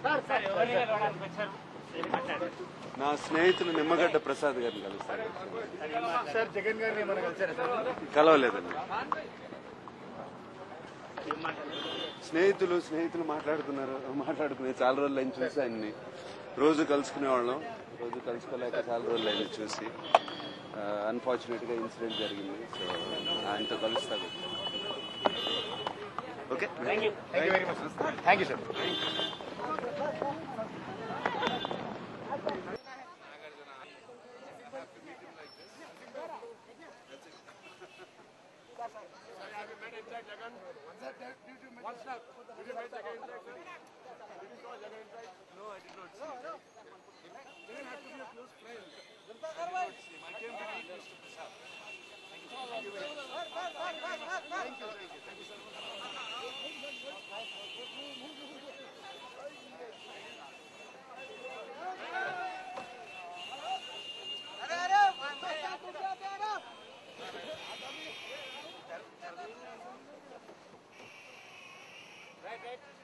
నా స్నేహితులు నిమ్మగడ్డ ప్రసాద్ గారిని కలుస్తాను సార్ జగన్ గారిని ఏమైనా కలిసారా సార్ కలవలేదండి స్నేహితులు స్నేహితులు మాట్లాడుకున్నారు మాట్లాడుకునే చాలా రోజులు అయింది చూసి ఆయన్ని రోజు కలుసుకునే వాళ్ళం రోజు కలుసుకోలేక చాలా రోజులు అయింది చూసి అన్ఫార్చునేట్ గా ఇన్సిడెంట్ జరిగింది సో ఆయనతో కలుస్తాను okay thank you very much thank you sir Right, right.